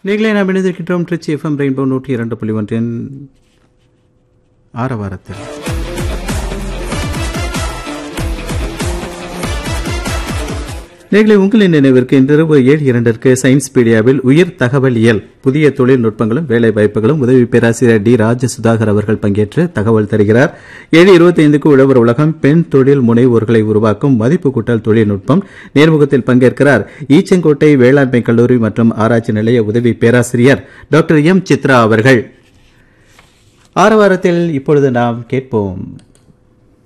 நீங்களே நாம் இணைந்திருக்கின்றோம் ட்ரிச்சி எஃப்எம் ரெயின்போ நூற்றி இரண்டு புள்ளி ஒன்றின் ஆரவாரத்தில் நீங்களே உங்களின் நினைவிற்கு இன்றிரவு ஏழு இரண்டிற்கு சயின்ஸ் பீடியாவில் உயிர் தகவலியல் புதிய தொழில்நுட்பங்களும் வேலை வாய்ப்புகளும் உதவி பேராசிரியர் டி ராஜ சுதாகர் அவர்கள் பங்கேற்று தகவல் தருகிறார் ஏழு இருபத்தி ஐந்துக்கு உழவர் உலகம் பெண் தொழில் முனைவோர்களை உருவாக்கும் மதிப்பு கூட்டல் தொழில்நுட்பம் நேர்முகத்தில் பங்கேற்கிறார் ஈச்சங்கோட்டை வேளாண்மை கல்லூரி மற்றும் ஆராய்ச்சி நிலைய உதவி பேராசிரியர் டாக்டர் எம் சித்ரா அவர்கள் ஆரவாரத்தில் இப்பொழுது நாம் கேட்போம்